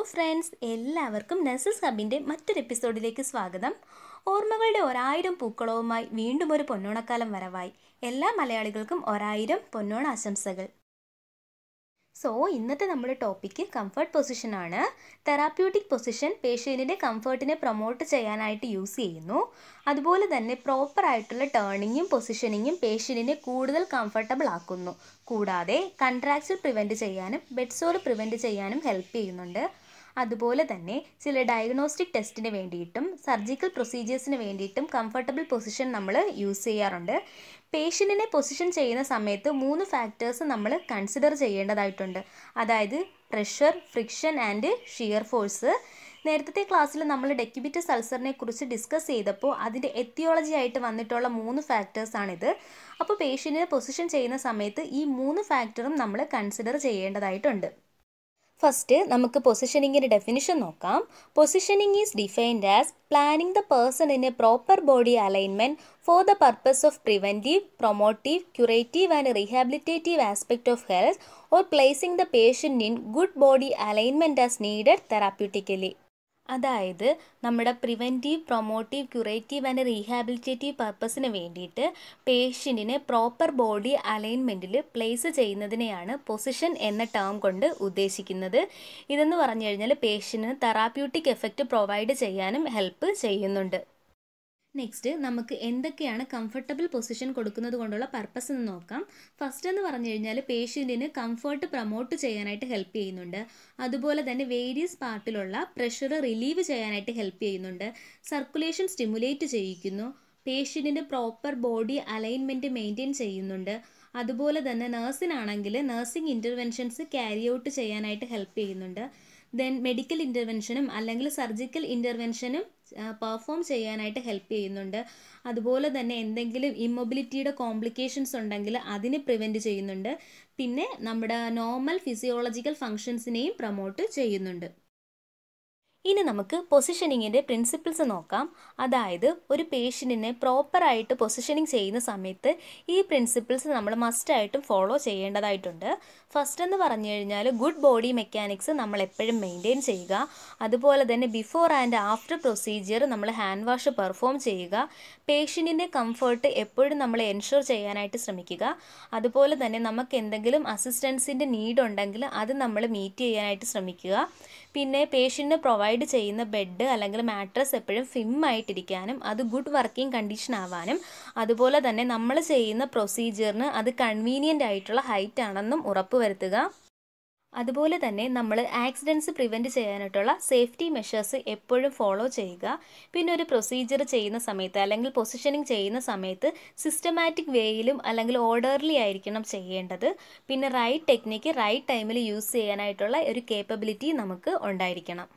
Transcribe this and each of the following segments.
friends എല്ലാവർക്കും നസസ് ഹബിൻ്റെ മറ്റൊരു എപ്പിസോഡിലേക്ക് സ്വാഗതം ഓർമ്മകളുടെ ഒരായിരം പൂക്കളവുമായി വീണ്ടും ഒരു പൊന്നോണക്കാലം വരവായി എല്ലാ മലയാളികൾക്കും ഒരായിരം പൊന്നോണ ആശംസകൾ സോ ഇന്നത്തെ നമ്മുടെ ടോപ്പിക്ക് കംഫർട്ട് പൊസിഷനാണ് തെറാപ്യൂട്ടിക് പൊസിഷൻ പേഷ്യൻറ്റിൻ്റെ കംഫർട്ടിനെ പ്രൊമോട്ട് ചെയ്യാനായിട്ട് യൂസ് ചെയ്യുന്നു അതുപോലെ തന്നെ പ്രോപ്പർ ആയിട്ടുള്ള ടേണിങ്ങും പൊസിഷനിങ്ങും പേഷ്യൻറ്റിനെ കൂടുതൽ കംഫർട്ടബിൾ ആക്കുന്നു കൂടാതെ കൺട്രാക്ഷൻ പ്രിവെൻറ്റ് ചെയ്യാനും ബെഡ് സോർ പ്രിവെൻറ്റ് ചെയ്യാനും ഹെൽപ്പ് ചെയ്യുന്നുണ്ട് അതുപോലെ തന്നെ ചില ഡയഗ്നോസ്റ്റിക് ടെസ്റ്റിന് വേണ്ടിയിട്ടും സർജിക്കൽ പ്രൊസീജിയേഴ്സിന് വേണ്ടിയിട്ടും കംഫർട്ടബിൾ പൊസിഷൻ നമ്മൾ യൂസ് ചെയ്യാറുണ്ട് പേഷ്യൻറ്റിനെ പൊസിഷൻ ചെയ്യുന്ന സമയത്ത് മൂന്ന് ഫാക്ടേഴ്സ് നമ്മൾ കൺസിഡർ ചെയ്യേണ്ടതായിട്ടുണ്ട് അതായത് pressure friction and shear force നേരത്തെ ക്ലാസ്സിൽ നമ്മൾ ഡെക്യുബിറ്റസ് അൾസറിനെ കുറിച്ച് ഡിസ്കസ് ചെയ്തപ്പോൾ അതിൻ്റെ എത്തിയോളജി ആയിട്ട് വന്നിട്ടുള്ള മൂന്ന് ഫാക്ടേഴ്സാണിത് അപ്പോൾ പേഷ്യൻറ്റിനെ പൊസിഷൻ ചെയ്യുന്ന സമയത്ത് ഈ മൂന്ന് ഫാക്ടറും നമ്മൾ കൺസിഡർ ചെയ്യേണ്ടതായിട്ടുണ്ട് ഫസ്റ്റ് നമുക്ക് പൊസിഷനിങ്ങിൻ്റെ ഡെഫിനിഷൻ നോക്കാം positioning is defined as planning the person in a proper body alignment for the purpose of preventive promotive curative and rehabilitative aspect of health or placing the patient in good body alignment as needed therapeutically അതായത് നമ്മുടെ preventive promotive curative and rehabilitative പർപ്പസിന് വേണ്ടിയിട്ട് പേഷ്യൻറ്റിനെ proper body അലൈൻമെൻറ്റിൽ place ചെയ്യുന്നതിനെയാണ് position എന്ന term കൊണ്ട് ഉദ്ദേശിക്കുന്നത് ഇതെന്ന് പറഞ്ഞു കഴിഞ്ഞാൽ പേഷ്യൻറ്റിന് തെറാപ്യൂട്ടിക് എഫക്റ്റ് പ്രൊവൈഡ് ചെയ്യാനും ഹെൽപ്പ് ചെയ്യുന്നുണ്ട് നെക്സ്റ്റ് നമുക്ക് എന്തൊക്കെയാണ് കംഫർട്ടബിൾ പൊസിഷൻ കൊടുക്കുന്നത് കൊണ്ടുള്ള പർപ്പസ് എന്ന് നോക്കാം ഫസ്റ്റ് എന്ന് പറഞ്ഞു കഴിഞ്ഞാൽ പേഷ്യൻറ്റിന് കംഫർട്ട് പ്രൊമോട്ട് ചെയ്യാനായിട്ട് ഹെൽപ്പ് ചെയ്യുന്നുണ്ട് അതുപോലെ തന്നെ വേരിയസ് പാർട്ടിലുള്ള പ്രഷർ റിലീവ് ചെയ്യാനായിട്ട് ഹെൽപ്പ് ചെയ്യുന്നുണ്ട് സർക്കുലേഷൻ സ്റ്റിമുലേറ്റ് ചെയ്യിക്കുന്നു പേഷ്യൻറ്റിൻ്റെ പ്രോപ്പർ ബോഡി അലൈൻമെൻറ്റ് മെയിൻറ്റെയിൻ ചെയ്യുന്നുണ്ട് അതുപോലെ തന്നെ നേഴ്സിനാണെങ്കിൽ നേഴ്സിംഗ് ഇൻ്റർവെൻഷൻസ് ക്യാരി ഔട്ട് ചെയ്യാനായിട്ട് ഹെൽപ്പ് ചെയ്യുന്നുണ്ട് ദെൻ മെഡിക്കൽ ഇൻ്റർവെൻഷനും അല്ലെങ്കിൽ സർജിക്കൽ ഇൻ്റർവെൻഷനും പെർഫോം ചെയ്യാനായിട്ട് ഹെൽപ്പ് ചെയ്യുന്നുണ്ട് അതുപോലെ തന്നെ എന്തെങ്കിലും ഇമ്മൊബിലിറ്റിയുടെ കോംപ്ലിക്കേഷൻസ് ഉണ്ടെങ്കിൽ അതിനെ പ്രിവെൻറ്റ് ചെയ്യുന്നുണ്ട് പിന്നെ നമ്മുടെ നോർമൽ ഫിസിയോളജിക്കൽ ഫങ്ഷൻസിനെയും പ്രൊമോട്ട് ചെയ്യുന്നുണ്ട് ഇനി നമുക്ക് പൊസിഷനിങ്ങിൻ്റെ പ്രിൻസിപ്പിൾസ് നോക്കാം അതായത് ഒരു പേഷ്യൻറ്റിനെ പ്രോപ്പറായിട്ട് പൊസിഷനിങ് ചെയ്യുന്ന സമയത്ത് ഈ പ്രിൻസിപ്പിൾസ് നമ്മൾ മസ്റ്റായിട്ടും ഫോളോ ചെയ്യേണ്ടതായിട്ടുണ്ട് ഫസ്റ്റ് എന്ന് പറഞ്ഞു കഴിഞ്ഞാൽ ഗുഡ് ബോഡി മെക്കാനിക്സ് നമ്മൾ എപ്പോഴും മെയിൻറ്റെയിൻ ചെയ്യുക അതുപോലെ തന്നെ ബിഫോർ ആൻഡ് ആഫ്റ്റർ പ്രൊസീജിയർ നമ്മൾ ഹാൻഡ് വാഷ് പെർഫോം ചെയ്യുക പേഷ്യൻറ്റിൻ്റെ കംഫർട്ട് എപ്പോഴും നമ്മൾ എൻഷുർ ചെയ്യാനായിട്ട് ശ്രമിക്കുക അതുപോലെ തന്നെ നമുക്ക് എന്തെങ്കിലും അസിസ്റ്റൻസിൻ്റെ നീഡ് ഉണ്ടെങ്കിൽ അത് നമ്മൾ മീറ്റ് ചെയ്യാനായിട്ട് ശ്രമിക്കുക പിന്നെ പേഷ്യൻറ്റിന് പ്രൊവൈഡ് ചെയ്യുന്ന ബെഡ് അല്ലെങ്കിൽ മാട്രസ് എപ്പോഴും ഫിം ആയിട്ടിരിക്കാനും അത് ഗുഡ് വർക്കിംഗ് കണ്ടീഷൻ ആവാനും അതുപോലെ തന്നെ നമ്മൾ ചെയ്യുന്ന പ്രൊസീജിയറിന് അത് കൺവീനിയൻ്റ് ആയിട്ടുള്ള ഹൈറ്റ് ആണെന്നും ഉറപ്പുവരുത്തുക അതുപോലെ തന്നെ നമ്മൾ ആക്സിഡൻസ് പ്രിവെൻറ്റ് ചെയ്യാനായിട്ടുള്ള സേഫ്റ്റി മെഷേഴ്സ് എപ്പോഴും ഫോളോ ചെയ്യുക പിന്നെ ഒരു പ്രൊസീജിയർ ചെയ്യുന്ന സമയത്ത് അല്ലെങ്കിൽ പൊസിഷനിങ് ചെയ്യുന്ന സമയത്ത് സിസ്റ്റമാറ്റിക് വേയിലും അല്ലെങ്കിൽ ഓർഡർലി ആയിരിക്കണം ചെയ്യേണ്ടത് പിന്നെ റൈറ്റ് ടെക്നിക്ക് റൈറ്റ് ടൈമിൽ യൂസ് ചെയ്യാനായിട്ടുള്ള ഒരു കേപ്പബിലിറ്റി നമുക്ക് ഉണ്ടായിരിക്കണം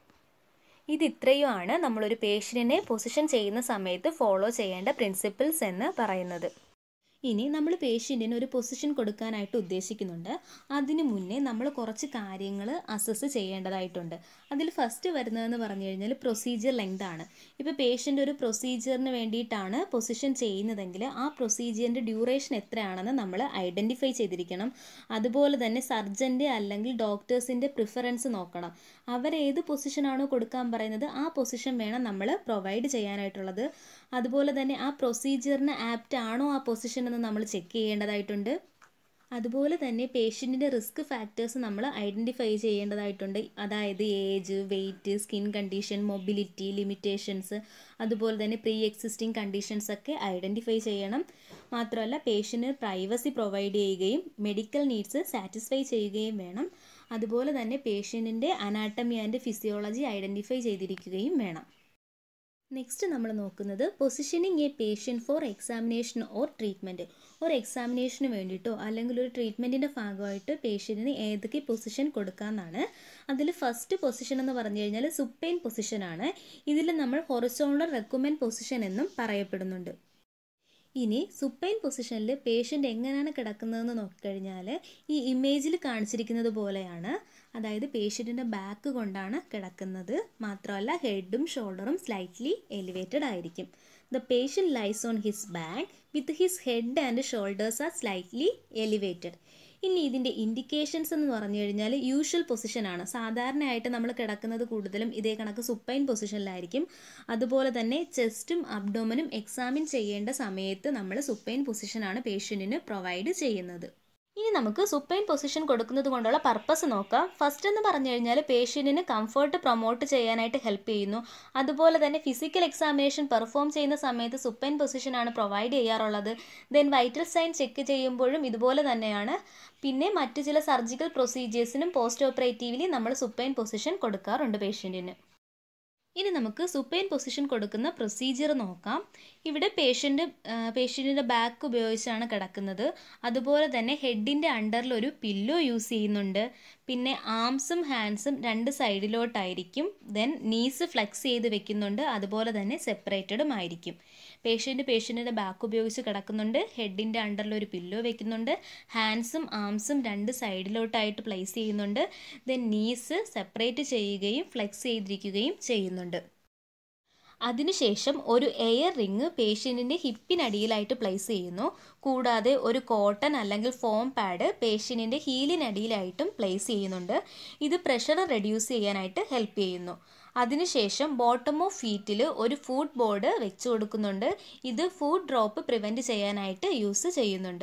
ഇത് ഇത്രയുമാണ് നമ്മളൊരു പേഷ്യൻറ്റിനെ പൊസിഷൻ ചെയ്യുന്ന സമയത്ത് ഫോളോ ചെയ്യേണ്ട പ്രിൻസിപ്പിൾസ് എന്ന് പറയുന്നത് ഇനി നമ്മൾ പേഷ്യൻറ്റിന് ഒരു പൊസിഷൻ കൊടുക്കാനായിട്ട് ഉദ്ദേശിക്കുന്നുണ്ട് അതിനു മുന്നേ നമ്മൾ കുറച്ച് കാര്യങ്ങൾ അസസ് ചെയ്യേണ്ടതായിട്ടുണ്ട് അതിൽ ഫസ്റ്റ് വരുന്നതെന്ന് പറഞ്ഞു കഴിഞ്ഞാൽ പ്രൊസീജിയർ ലെങ്ത് ആണ് ഇപ്പോൾ പേഷ്യൻ്റ് ഒരു പ്രൊസീജിയറിന് വേണ്ടിയിട്ടാണ് പൊസിഷൻ ചെയ്യുന്നതെങ്കിൽ ആ പ്രൊസീജിയറിൻ്റെ ഡ്യൂറേഷൻ എത്രയാണെന്ന് നമ്മൾ ഐഡൻറ്റിഫൈ ചെയ്തിരിക്കണം അതുപോലെ തന്നെ സർജൻ്റെ അല്ലെങ്കിൽ ഡോക്ടേഴ്സിൻ്റെ പ്രിഫറൻസ് നോക്കണം അവരേത് പൊസിഷനാണോ കൊടുക്കാൻ പറയുന്നത് ആ പൊസിഷൻ വേണം നമ്മൾ പ്രൊവൈഡ് ചെയ്യാനായിട്ടുള്ളത് അതുപോലെ തന്നെ ആ പ്രൊസീജിയറിന് ആപ്റ്റ് ആണോ ആ പൊസിഷൻ എന്ന് നമ്മൾ ചെക്ക് ചെയ്യേണ്ടതായിട്ടുണ്ട് അതുപോലെ തന്നെ പേഷ്യൻറ്റിൻ്റെ റിസ്ക് ഫാക്ടേഴ്സ് നമ്മൾ ഐഡൻറ്റിഫൈ ചെയ്യേണ്ടതായിട്ടുണ്ട് അതായത് age weight skin condition mobility limitations അതുപോലെ തന്നെ പ്രീ എക്സിസ്റ്റിംഗ് കണ്ടീഷൻസ് ഒക്കെ ഐഡൻറ്റിഫൈ ചെയ്യണം മാത്രമല്ല പേഷ്യൻറ്റിന് പ്രൈവസി പ്രൊവൈഡ് ചെയ്യുകയും മെഡിക്കൽ നീഡ്സ് സാറ്റിസ്ഫൈ ചെയ്യുകയും വേണം അതുപോലെ തന്നെ പേഷ്യൻറ്റിൻ്റെ അനാട്ടമി ആൻഡ് ഫിസിയോളജി ഐഡൻറ്റിഫൈ ചെയ്തിരിക്കുകയും വേണം നെക്സ്റ്റ് നമ്മൾ നോക്കുന്നത് positioning a patient for examination or treatment ഒരു എക്സാമിനേഷന് വേണ്ടിയിട്ടോ അല്ലെങ്കിൽ ഒരു ട്രീറ്റ്മെൻറ്റിൻ്റെ ഭാഗമായിട്ട് പേഷ്യൻറ്റിന് ഏതൊക്കെ പൊസിഷൻ കൊടുക്കാമെന്നാണ് അതിൽ ഫസ്റ്റ് പൊസിഷൻ എന്ന് പറഞ്ഞു കഴിഞ്ഞാൽ സുപ്പെയിൻ പൊസിഷനാണ് ഇതിൽ നമ്മൾ ഹൊറിസോണ്ടൽ റെക്കമെൻഡ് പൊസിഷൻ എന്നും പറയപ്പെടുന്നുണ്ട് ഇനി സുപ്പൈൻ പൊസിഷനിൽ പേഷ്യൻ്റ് എങ്ങനെയാണ് കിടക്കുന്നതെന്ന് നോക്കിക്കഴിഞ്ഞാൽ ഈ ഇമേജിൽ കാണിച്ചിരിക്കുന്നത് പോലെയാണ് അതായത് പേഷ്യൻറ്റിൻ്റെ ബാക്ക് കൊണ്ടാണ് കിടക്കുന്നത് മാത്രമല്ല ഹെഡും ഷോൾഡറും സ്ലൈറ്റ്ലി എലിവേറ്റഡ് ആയിരിക്കും the patient lies on his back with his head and shoulders are slightly elevated ഇനി ഇതിൻ്റെ ഇൻഡിക്കേഷൻസ് എന്ന് പറഞ്ഞു കഴിഞ്ഞാൽ യൂഷ്വൽ പൊസിഷനാണ് സാധാരണയായിട്ട് നമ്മൾ കിടക്കുന്നത് കൂടുതലും ഇതേ കണക്ക് സുപ്പൈൻ പൊസിഷനിലായിരിക്കും അതുപോലെ തന്നെ ചെസ്റ്റും അബ്ഡോമനും എക്സാമിൻ ചെയ്യേണ്ട സമയത്ത് നമ്മൾ സുപ്പൈൻ പൊസിഷനാണ് പേഷ്യൻറ്റിന് പ്രൊവൈഡ് ചെയ്യുന്നത് ഇനി നമുക്ക് സുപ്പൈൻ പൊസിഷൻ കൊടുക്കുന്നത് കൊണ്ടുള്ള പർപ്പസ് നോക്കാം ഫസ്റ്റ് എന്ന് പറഞ്ഞു കഴിഞ്ഞാൽ പേഷ്യൻറ്റിന് കംഫർട്ട് പ്രൊമോട്ട് ചെയ്യാനായിട്ട് ഹെൽപ്പ് ചെയ്യുന്നു അതുപോലെ തന്നെ ഫിസിക്കൽ എക്സാമിനേഷൻ പെർഫോം ചെയ്യുന്ന സമയത്ത് സുപ്പൈൻ പൊസിഷനാണ് പ്രൊവൈഡ് ചെയ്യാറുള്ളത് ദെൻ വൈറ്റൽ സൈൻ ചെക്ക് ചെയ്യുമ്പോഴും ഇതുപോലെ തന്നെയാണ് പിന്നെ മറ്റു ചില സർജിക്കൽ പ്രൊസീജിയേഴ്സിനും പോസ്റ്റ് ഓപ്പറേറ്റീവ്ലി നമ്മൾ സുപ്പൈൻ പൊസിഷൻ കൊടുക്കാറുണ്ട് പേഷ്യൻറ്റിന് ഇനി നമുക്ക് സുപ്പൈൻ പൊസിഷൻ കൊടുക്കുന്ന പ്രൊസീജിയർ നോക്കാം ഇവിടെ പേഷ്യൻ്റ് പേഷ്യൻറ്റിൻ്റെ ബാക്ക് ഉപയോഗിച്ചാണ് കിടക്കുന്നത് അതുപോലെ തന്നെ ഹെഡിൻ്റെ അണ്ടറിൽ ഒരു പില്ലോ യൂസ് ചെയ്യുന്നുണ്ട് പിന്നെ ആംസും ഹാൻഡ്സും രണ്ട് സൈഡിലോട്ടായിരിക്കും ദെൻ നീസ് ഫ്ലെക്സ് ചെയ്ത് വെക്കുന്നുണ്ട് അതുപോലെ തന്നെ സെപ്പറേറ്റഡും ആയിരിക്കും പേഷ്യൻ്റ് പേഷ്യൻറ്റിൻ്റെ ബാക്ക് ഉപയോഗിച്ച് കിടക്കുന്നുണ്ട് ഹെഡിൻ്റെ അണ്ടറിൽ ഒരു പില്ലോ വെക്കുന്നുണ്ട് ഹാൻഡ്സും ആംസും രണ്ട് സൈഡിലോട്ടായിട്ട് പ്ലേസ് ചെയ്യുന്നുണ്ട് ദെൻ നീസ് സെപ്പറേറ്റ് ചെയ്യുകയും ഫ്ലെക്സ് ചെയ്തിരിക്കുകയും ചെയ്യുന്നുണ്ട് അതിനുശേഷം ഒരു എയർ റിങ് പേഷ്യൻറ്റിൻ്റെ ഹിപ്പിനടിയിലായിട്ട് പ്ലേസ് ചെയ്യുന്നു കൂടാതെ ഒരു കോട്ടൺ അല്ലെങ്കിൽ ഫോം പാഡ് പേഷ്യൻറ്റിൻ്റെ ഹീലിനടിയിലായിട്ടും പ്ലേസ് ചെയ്യുന്നുണ്ട് ഇത് പ്രഷർ റെഡ്യൂസ് ചെയ്യാനായിട്ട് ഹെൽപ്പ് ചെയ്യുന്നു അതിനുശേഷം ബോട്ടം ഓഫ് ഫീറ്റിൽ ഒരു ഫുഡ് ബോർഡ് വെച്ച് കൊടുക്കുന്നുണ്ട് ഇത് ഫുഡ് ഡ്രോപ്പ് പ്രിവെൻറ്റ് ചെയ്യാനായിട്ട് യൂസ് ചെയ്യുന്നുണ്ട്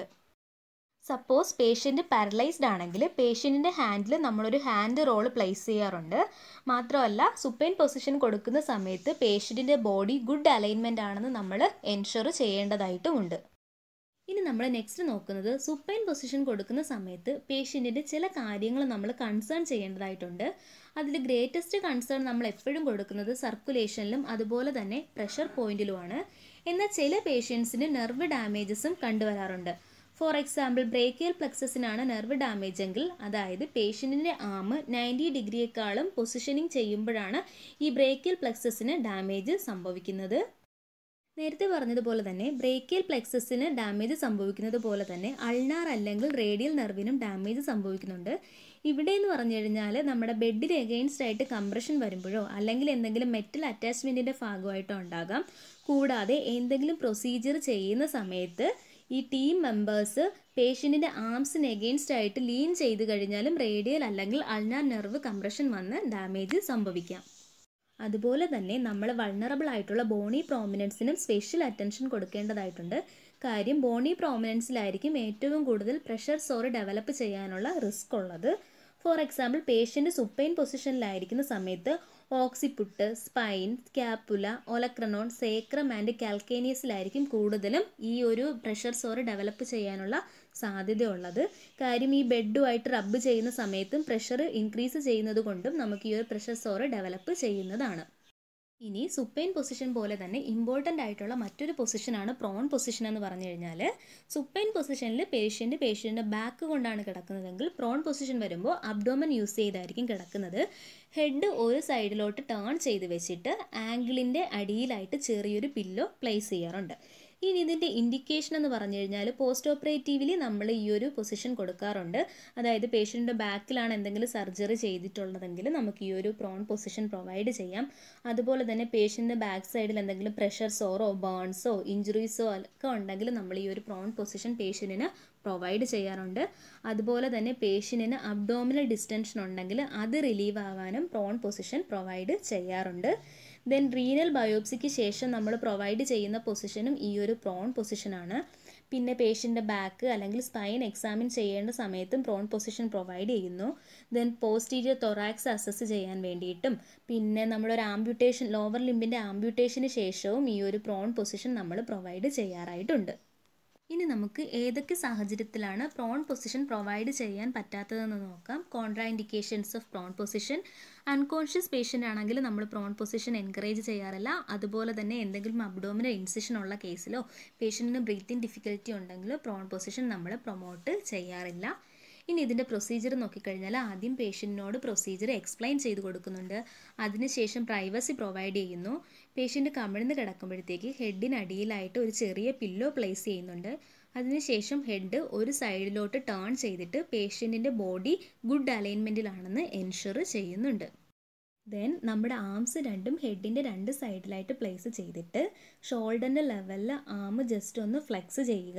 സപ്പോസ് പേഷ്യൻ്റ് പാരലൈസ്ഡ് ആണെങ്കിൽ പേഷ്യൻറ്റിൻ്റെ ഹാൻഡിൽ നമ്മളൊരു ഹാൻഡ് റോൾ പ്ലേസ് ചെയ്യാറുണ്ട് മാത്രമല്ല സുപ്പൈൻ പൊസിഷൻ കൊടുക്കുന്ന സമയത്ത് പേഷ്യൻറ്റിൻ്റെ ബോഡി ഗുഡ് അലൈൻമെൻ്റ് ആണെന്ന് നമ്മൾ എൻഷുർ ചെയ്യേണ്ടതായിട്ടുമുണ്ട് ഇനി നമ്മൾ നെക്സ്റ്റ് നോക്കുന്നത് സുപ്പൈൻ പൊസിഷൻ കൊടുക്കുന്ന സമയത്ത് പേഷ്യൻറ്റിൻ്റെ ചില കാര്യങ്ങൾ നമ്മൾ കൺസേൺ ചെയ്യേണ്ടതായിട്ടുണ്ട് അതിൽ ഗ്രേറ്റസ്റ്റ് കൺസേൺ നമ്മൾ എപ്പോഴും കൊടുക്കുന്നത് സർക്കുലേഷനിലും അതുപോലെ തന്നെ പ്രഷർ പോയിന്റിലുമാണ് എന്നാൽ ചില പേഷ്യൻസിന് നെർവ് ഡാമേജസും കണ്ടുവരാറുണ്ട് ഫോർ എക്സാമ്പിൾ ബ്രേക്കിയൽ പ്ലക്സസിനാണ് നെർവ് ഡാമേജ് എങ്കിൽ അതായത് പേഷ്യൻറ്റിൻ്റെ ആം നയൻറ്റി ഡിഗ്രിയേക്കാളും പൊസിഷനിങ് ചെയ്യുമ്പോഴാണ് ഈ ബ്രേക്കിയൽ പ്ലക്സസിന് ഡാമേജ് സംഭവിക്കുന്നത് നേരത്തെ പറഞ്ഞതുപോലെ തന്നെ ബ്രേക്കിയൽ പ്ലെക്സസിന് ഡാമേജ് സംഭവിക്കുന്നത് പോലെ തന്നെ അൾനാർ അല്ലെങ്കിൽ റേഡിയൽ നെർവിനും ഡാമേജ് സംഭവിക്കുന്നുണ്ട് ഇവിടെ എന്ന് പറഞ്ഞു കഴിഞ്ഞാൽ നമ്മുടെ ബെഡിന് എഗെയിൻസ്റ്റ് ആയിട്ട് കംപ്രഷൻ വരുമ്പോഴോ അല്ലെങ്കിൽ എന്തെങ്കിലും മെറ്റൽ അറ്റാച്ച്മെൻറ്റിൻ്റെ ഭാഗമായിട്ടോ ഉണ്ടാകാം കൂടാതെ എന്തെങ്കിലും പ്രൊസീജിയർ ചെയ്യുന്ന സമയത്ത് ഈ ടീം മെമ്പേഴ്സ് പേഷ്യൻറ്റിൻ്റെ ആംസിന് എഗെയിൻസ്റ്റ് ആയിട്ട് ലീൻ ചെയ്ത് കഴിഞ്ഞാലും റേഡിയൽ അല്ലെങ്കിൽ അൾനാർ നെർവ് കംപ്രഷൻ വന്ന് ഡാമേജ് സംഭവിക്കാം അതുപോലെ തന്നെ നമ്മൾ വൾണറബിൾ ആയിട്ടുള്ള ബോണി പ്രോമിനൻസിനും സ്പെഷ്യൽ അറ്റൻഷൻ കൊടുക്കേണ്ടതായിട്ടുണ്ട് കാര്യം ബോണി പ്രോമിനൻസിലായിരിക്കും ഏറ്റവും കൂടുതൽ പ്രഷർ സോറ് ഡെവലപ്പ് ചെയ്യാനുള്ള റിസ്ക് ഉള്ളത് ഫോർ എക്സാമ്പിൾ പേഷ്യൻ്റ് സുപ്പൈൻ പൊസിഷനിലായിരിക്കുന്ന സമയത്ത് occiput spine scapula olecranon sacrum and കാൽക്കേനിയസിലായിരിക്കും കൂടുതലും ഈ ഒരു പ്രഷർ സോറ് ഡെവലപ്പ് ചെയ്യാനുള്ള സാധ്യതയുള്ളത് കാര്യം ഈ ബെഡുമായിട്ട് റബ്ബ് ചെയ്യുന്ന സമയത്തും പ്രഷർ ഇൻക്രീസ് ചെയ്യുന്നത് കൊണ്ടും നമുക്ക് ഈ ഒരു പ്രഷർ സോറ് ഡെവലപ്പ് ചെയ്യുന്നതാണ് ഇനി സുപ്പൈൻ പൊസിഷൻ പോലെ തന്നെ ഇമ്പോർട്ടൻ്റ് ആയിട്ടുള്ള മറ്റൊരു പൊസിഷനാണ് പ്രോൺ പൊസിഷൻ എന്ന് പറഞ്ഞു കഴിഞ്ഞാൽ സുപ്പൈൻ പൊസിഷനിൽ പേഷ്യൻ്റ് പേഷ്യൻ്റെ ബാക്ക് കൊണ്ടാണ് കിടക്കുന്നതെങ്കിൽ പ്രോൺ പൊസിഷൻ വരുമ്പോൾ അബ്ഡോമൻ യൂസ് ചെയ്തായിരിക്കും കിടക്കുന്നത് ഹെഡ് ഒരു സൈഡിലോട്ട് ടേൺ ചെയ്ത് വെച്ചിട്ട് ആംഗിളിൻ്റെ അടിയിലായിട്ട് ചെറിയൊരു പില്ലോ പ്ലേസ് ചെയ്യാറുണ്ട് ഇനി ഇതിൻ്റെ ഇൻഡിക്കേഷൻ എന്ന് പറഞ്ഞു കഴിഞ്ഞാൽ പോസ്റ്റ് ഓപ്പറേറ്റീവ്ലി നമ്മൾ ഈ ഒരു പൊസിഷൻ കൊടുക്കാറുണ്ട് അതായത് പേഷ്യൻ്റെ ബാക്കിലാണ് എന്തെങ്കിലും സർജറി ചെയ്തിട്ടുള്ളതെങ്കിൽ നമുക്ക് ഈ ഒരു പ്രോൺ പൊസിഷൻ പ്രൊവൈഡ് ചെയ്യാം അതുപോലെ തന്നെ പേഷ്യൻ്റെ ബാക്ക് സൈഡിൽ എന്തെങ്കിലും പ്രഷർ സോറോ ബേൺസോ ഇഞ്ചുറീസോ ഒക്കെ ഉണ്ടെങ്കിൽ നമ്മൾ ഈ ഒരു പ്രോൺ പൊസിഷൻ പേഷ്യൻറ്റിന് പ്രൊവൈഡ് ചെയ്യാറുണ്ട് അതുപോലെ തന്നെ പേഷ്യൻറ്റിന് അബ്ഡോമിനൽ ഡിസ്റ്റൻഷൻ ഉണ്ടെങ്കിൽ അത് റിലീവ് ആവാനും പ്രോൺ പൊസിഷൻ പ്രൊവൈഡ് ചെയ്യാറുണ്ട് ദെൻ റീനൽ ബയോപ്സിക്ക് ശേഷം നമ്മൾ പ്രൊവൈഡ് ചെയ്യുന്ന പൊസിഷനും ഈ ഒരു പ്രോൺ പൊസിഷനാണ് പിന്നെ പേഷ്യൻ്റെ ബാക്ക് അല്ലെങ്കിൽ സ്പൈൻ എക്സാമിൻ ചെയ്യേണ്ട സമയത്തും പ്രോൺ പൊസിഷൻ പ്രൊവൈഡ് ചെയ്യുന്നു ദെൻ പോസ്റ്റീരിയർ തൊറാക്സ് അസസ് ചെയ്യാൻ വേണ്ടിയിട്ടും പിന്നെ നമ്മളൊരു ആംബ്യൂട്ടേഷൻ ലോവർ ലിമ്പിൻ്റെ ആംബ്യൂട്ടേഷന് ശേഷവും ഈ ഒരു പ്രോൺ പൊസിഷൻ നമ്മൾ പ്രൊവൈഡ് ചെയ്യാറായിട്ടുണ്ട് ഇനി നമുക്ക് ഏതൊക്കെ സാഹചര്യത്തിലാണ് പ്രോൺ പൊസിഷൻ പ്രൊവൈഡ് ചെയ്യാൻ പറ്റാത്തതെന്ന് നോക്കാം contraindications of prone position unconscious patient ആണെങ്കിൽ നമ്മൾ പ്രോൺ പൊസിഷൻ എൻകറേജ് ചെയ്യാറില്ല അതുപോലെ തന്നെ എന്തെങ്കിലും അബ്ഡോമിനൽ ഇൻസിഷൻ ഉള്ള കേസിലോ പേഷ്യൻറ്റിന് ബ്രീത്തിങ് ഡിഫിക്കൽറ്റി ഉണ്ടെങ്കിലോ പ്രോൺ പൊസിഷൻ നമ്മൾ പ്രൊമോട്ട് ചെയ്യാറില്ല ഇനി ഇതിൻ്റെ പ്രൊസീജിയർ നോക്കിക്കഴിഞ്ഞാൽ ആദ്യം പേഷ്യൻറ്റിനോട് പ്രൊസീജിയർ എക്സ്പ്ലെയിൻ ചെയ്ത് കൊടുക്കുന്നുണ്ട് അതിനുശേഷം പ്രൈവസി പ്രൊവൈഡ് ചെയ്യുന്നു പേഷ്യൻ്റ് കമിഴ്ന്ന് കിടക്കുമ്പോഴത്തേക്ക് ഹെഡിനടിയിലായിട്ട് ഒരു ചെറിയ പില്ലോ പ്ലേസ് ചെയ്യുന്നുണ്ട് അതിനുശേഷം ഹെഡ് ഒരു സൈഡിലോട്ട് ടേൺ ചെയ്തിട്ട് പേഷ്യൻറ്റിൻ്റെ ബോഡി ഗുഡ് അലൈൻമെൻറ്റിലാണെന്ന് എൻഷുർ ചെയ്യുന്നുണ്ട് ദെൻ നമ്മുടെ ആംസ് രണ്ടും ഹെഡിൻ്റെ രണ്ട് സൈഡിലായിട്ട് പ്ലേസ് ചെയ്തിട്ട് ഷോൾഡറിൻ്റെ ലെവലിൽ ആം ജസ്റ്റ് ഒന്ന് ഫ്ലെക്സ് ചെയ്യുക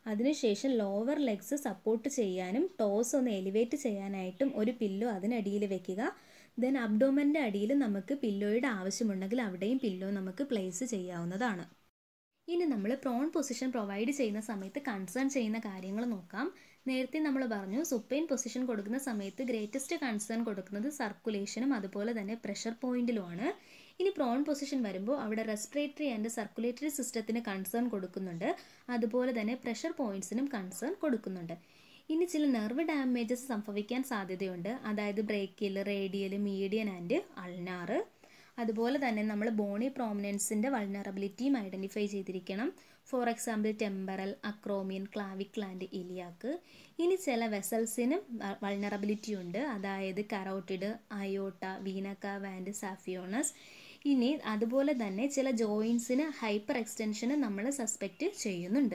അതിനുശേഷം ലോവർ ലെഗ്സ് സപ്പോർട്ട് ചെയ്യാനും ടോസ് ഒന്ന് എലിവേറ്റ് ചെയ്യാനായിട്ടും ഒരു പില്ലോ അതിനടിയിൽ വെക്കുക ദെൻ അബ്ഡോമൻ്റെ അടിയിൽ നമുക്ക് പില്ലോയുടെ ആവശ്യമുണ്ടെങ്കിൽ അവിടെയും പില്ലോ നമുക്ക് പ്ലേസ് ചെയ്യാവുന്നതാണ് ഇനി നമ്മൾ പ്രോൺ പൊസിഷൻ പ്രൊവൈഡ് ചെയ്യുന്ന സമയത്ത് കൺസേൺ ചെയ്യുന്ന കാര്യങ്ങൾ നോക്കാം നേരത്തെ നമ്മൾ പറഞ്ഞു സുപ്പൈൻ പൊസിഷൻ കൊടുക്കുന്ന സമയത്ത് ഗ്രേറ്റസ്റ്റ് കൺസേൺ കൊടുക്കുന്നത് സർക്കുലേഷനും അതുപോലെ തന്നെ പ്രഷർ പോയിന്റിലുമാണ് ഇനി പ്രോൺ പൊസിഷൻ വരുമ്പോൾ അവിടെ റെസ്പിറേറ്ററി ആൻഡ് സർക്കുലേറ്ററി സിസ്റ്റത്തിന് കൺസേൺ കൊടുക്കുന്നുണ്ട് അതുപോലെ തന്നെ പ്രഷർ പോയിന്റ്സിനും കൺസേൺ കൊടുക്കുന്നുണ്ട് ഇനി ചില നെർവ് ഡാമേജസ് സംഭവിക്കാൻ സാധ്യതയുണ്ട് അതായത് ബ്രേക്കിൽ റേഡിയൽ മീഡിയൻ ആൻഡ് അൾനാറ് അതുപോലെ തന്നെ നമ്മൾ ബോണി പ്രോമിനൻസിൻ്റെ വൾണറബിലിറ്റിയും ഐഡൻറ്റിഫൈ ചെയ്തിരിക്കണം for example temporal acromion clavicle and iliac ഇനി ചില വെസൽസിന് വൾണറബിലിറ്റി ഉണ്ട് അതായത് കറോട്ടിഡ് അയോട്ട വീനക്കാവ് ആൻഡ് സാഫിയോണസ് ഇനി അതുപോലെ തന്നെ ചില ജോയിൻസിന് ഹൈപ്പർ എക്സ്റ്റൻഷന് നമ്മൾ സസ്പെക്റ്റ് ചെയ്യുന്നുണ്ട്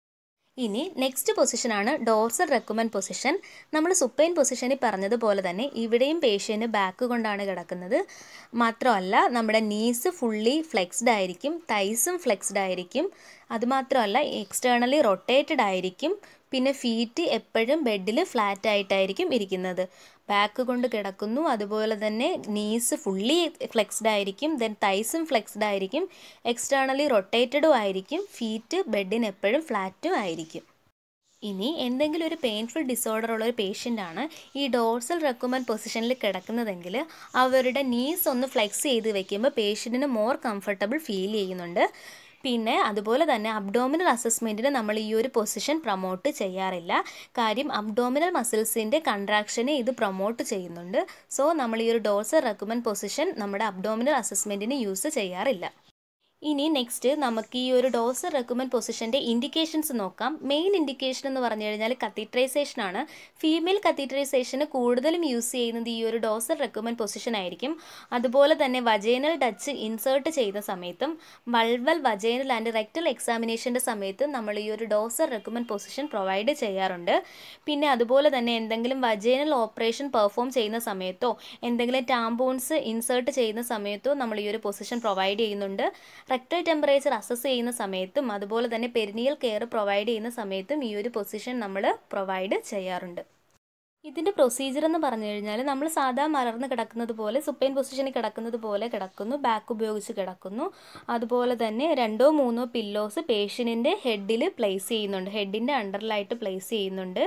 ഇനി നെക്സ്റ്റ് പൊസിഷനാണ് ഡോർസൽ റെക്കമെൻഡ് പൊസിഷൻ നമ്മൾ സുപ്പൈൻ പൊസിഷനിൽ പറഞ്ഞതുപോലെ തന്നെ ഇവിടെയും പേഷ്യൻ്റ് ബാക്ക് കൊണ്ടാണ് കിടക്കുന്നത് മാത്രമല്ല നമ്മുടെ നീസ് ഫുള്ളി ഫ്ലെക്സ്ഡ് ആയിരിക്കും തൈസും ഫ്ലെക്സ്ഡ് ആയിരിക്കും അതുമാത്രമല്ല എക്സ്റ്റേണലി റൊട്ടേറ്റഡ് ആയിരിക്കും പിന്നെ ഫീറ്റ് എപ്പോഴും ബെഡിൽ ഫ്ലാറ്റ് ആയിട്ടായിരിക്കും ഇരിക്കുന്നത് ബാക്ക് കൊണ്ട് കിടക്കുന്നു അതുപോലെ തന്നെ നീസ് ഫുള്ളി ഫ്ലെക്സ്ഡ് ആയിരിക്കും ദെൻ തൈസും ഫ്ലെക്സ്ഡ് ആയിരിക്കും എക്സ്റ്റേണലി റൊട്ടേറ്റഡും ആയിരിക്കും ഫീറ്റ് ബെഡിന് എപ്പോഴും ഫ്ലാറ്റും ആയിരിക്കും ഇനി എന്തെങ്കിലും ഒരു പെയിൻഫുൾ ഡിസോർഡർ ഉള്ള ഒരു പേഷ്യൻ്റ് ആണ് ഈ ഡോർസൽ റെക്കമെൻഡ് പൊസിഷനിൽ കിടക്കുന്നതെങ്കിൽ അവരുടെ നീസ് ഒന്ന് ഫ്ലെക്സ് ചെയ്ത് വെക്കുമ്പോൾ പേഷ്യൻറ്റിന് മോർ കംഫർട്ടബിൾ ഫീൽ ചെയ്യുന്നുണ്ട് പിന്നെ അതുപോലെ തന്നെ അബ്ഡോമിനൽ അസസ്മെൻറ്റിന് നമ്മൾ ഈ ഒരു പൊസിഷൻ പ്രൊമോട്ട് ചെയ്യാറില്ല കാര്യം അബ്ഡോമിനൽ മസിൽസിൻ്റെ കൺട്രാക്ഷനെ ഇത് പ്രൊമോട്ട് ചെയ്യുന്നുണ്ട് സോ നമ്മൾ ഈ ഒരു ഡോർസൽ റെക്കമെൻഡ് പൊസിഷൻ നമ്മുടെ അബ്ഡോമിനൽ അസസ്മെൻറ്റിന് യൂസ് ചെയ്യാറില്ല ഇനി നെക്സ്റ്റ് നമുക്ക് ഈ ഒരു ഡോസർ റെക്കമെൻഡ് പൊസിഷൻ്റെ ഇൻഡിക്കേഷൻസ് നോക്കാം മെയിൻ ഇൻഡിക്കേഷൻ എന്ന് പറഞ്ഞു കഴിഞ്ഞാൽ കത്തീട്രൈസേഷൻ ആണ് ഫീമെയിൽ കത്തീട്രൈസേഷന് കൂടുതലും യൂസ് ചെയ്യുന്നത് ഈ ഒരു ഡോസർ റെക്കമെൻഡ് പൊസിഷൻ ആയിരിക്കും അതുപോലെ തന്നെ വജൈനൽ ടച്ച് ഇൻസേർട്ട് ചെയ്യുന്ന സമയത്തും വൾവൽ വജൈനൽ ആൻഡ് റെക്ടൽ എക്സാമിനേഷൻ്റെ സമയത്തും നമ്മൾ ഈ ഒരു ഡോസർ റെക്കമെൻഡ് പൊസിഷൻ പ്രൊവൈഡ് ചെയ്യാറുണ്ട് പിന്നെ അതുപോലെ തന്നെ എന്തെങ്കിലും വജൈനൽ ഓപ്പറേഷൻ പെർഫോം ചെയ്യുന്ന സമയത്തോ എന്തെങ്കിലും ടാമ്പോൺസ് ഇൻസേർട്ട് ചെയ്യുന്ന സമയത്തോ നമ്മൾ ഈ ഒരു പൊസിഷൻ പ്രൊവൈഡ് ചെയ്യുന്നുണ്ട് റെക്ടൽ ടെമ്പറേച്ചർ അസസ് ചെയ്യുന്ന സമയത്തും അതുപോലെ തന്നെ പെരിനിയൽ കെയർ പ്രൊവൈഡ് ചെയ്യുന്ന സമയത്തും ഈ ഒരു പൊസിഷൻ നമ്മൾ പ്രൊവൈഡ് ചെയ്യാറുണ്ട് ഇതിൻ്റെ പ്രൊസീജിയർ എന്ന് പറഞ്ഞു കഴിഞ്ഞാൽ നമ്മൾ സാധാ മലർന്ന് കിടക്കുന്നത് പോലെ സുപ്പൈൻ പൊസിഷനിൽ കിടക്കുന്നത് പോലെ കിടക്കുന്നു ബാക്ക് ഉപയോഗിച്ച് കിടക്കുന്നു അതുപോലെ തന്നെ രണ്ടോ മൂന്നോ പില്ലോസ് പേഷ്യൻറ്റിൻ്റെ ഹെഡിൽ പ്ലേസ് ചെയ്യുന്നുണ്ട് ഹെഡിൻ്റെ അണ്ടറിലായിട്ട് പ്ലേസ് ചെയ്യുന്നുണ്ട്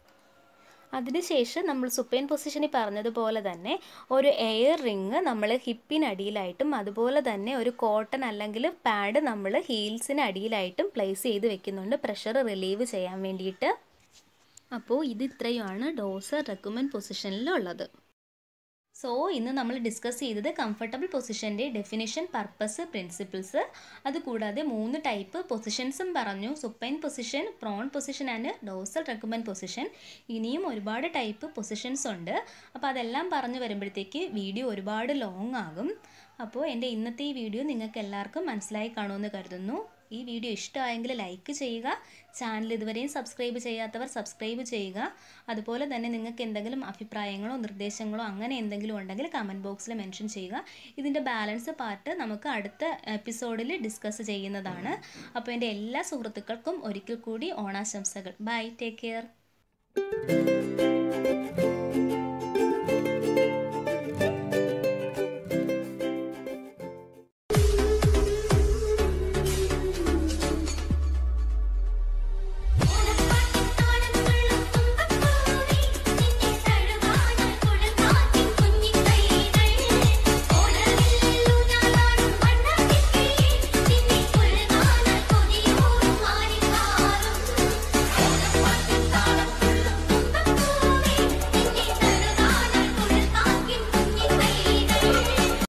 അതിനുശേഷം നമ്മൾ സുപ്പൈൻ പൊസിഷനിൽ പറഞ്ഞതുപോലെ തന്നെ ഒരു എയർ റിങ് നമ്മൾ ഹിപ്പിനടിയിലായിട്ടും അതുപോലെ തന്നെ ഒരു കോട്ടൺ അല്ലെങ്കിൽ പാഡ് നമ്മൾ ഹീൽസിന് അടിയിലായിട്ടും പ്ലേസ് ചെയ്ത് വെക്കുന്നുണ്ട് പ്രഷർ റിലീവ് ചെയ്യാൻ വേണ്ടിയിട്ട് അപ്പോൾ ഇത് ഇത്രയുമാണ് ഡോസർ റെക്കമെൻഡ് പൊസിഷനിലുള്ളത് സോ ഇന്ന് നമ്മൾ ഡിസ്കസ് ചെയ്തത് കംഫർട്ടബിൾ പൊസിഷൻ്റെ ഡെഫിനിഷൻ പർപ്പസ് പ്രിൻസിപ്പിൾസ് അതുകൂടാതെ മൂന്ന് ടൈപ്പ് പൊസിഷൻസും പറഞ്ഞു supine position prone position and dorsal recumbent position ഇനിയും ഒരുപാട് ടൈപ്പ് പൊസിഷൻസ് ഉണ്ട് അപ്പോൾ അതെല്ലാം പറഞ്ഞു വരുമ്പോഴത്തേക്ക് വീഡിയോ ഒരുപാട് ലോങ് ആകും അപ്പോൾ എൻ്റെ ഇന്നത്തെ ഈ വീഡിയോ നിങ്ങൾക്ക് എല്ലാവർക്കും മനസ്സിലായി കാണുമെന്ന് കരുതുന്നു ഈ വീഡിയോ ഇഷ്ടമായെങ്കിൽ ലൈക്ക് ചെയ്യുക ചാനൽ ഇതുവരെയും സബ്സ്ക്രൈബ് ചെയ്യാത്തവർ സബ്സ്ക്രൈബ് ചെയ്യുക അതുപോലെ തന്നെ നിങ്ങൾക്ക് എന്തെങ്കിലും അഭിപ്രായങ്ങളോ നിർദ്ദേശങ്ങളോ അങ്ങനെ എന്തെങ്കിലും ഉണ്ടെങ്കിൽ കമൻറ്റ് ബോക്സിൽ മെൻഷൻ ചെയ്യുക ഇതിൻ്റെ ബാലൻസ് പാർട്ട് നമുക്ക് അടുത്ത എപ്പിസോഡിൽ ഡിസ്കസ് ചെയ്യുന്നതാണ് അപ്പോൾ എൻ്റെ എല്ലാ സുഹൃത്തുക്കൾക്കും ഒരിക്കൽ കൂടി ഓണാശംസകൾ ബൈ ടേക്ക് കെയർ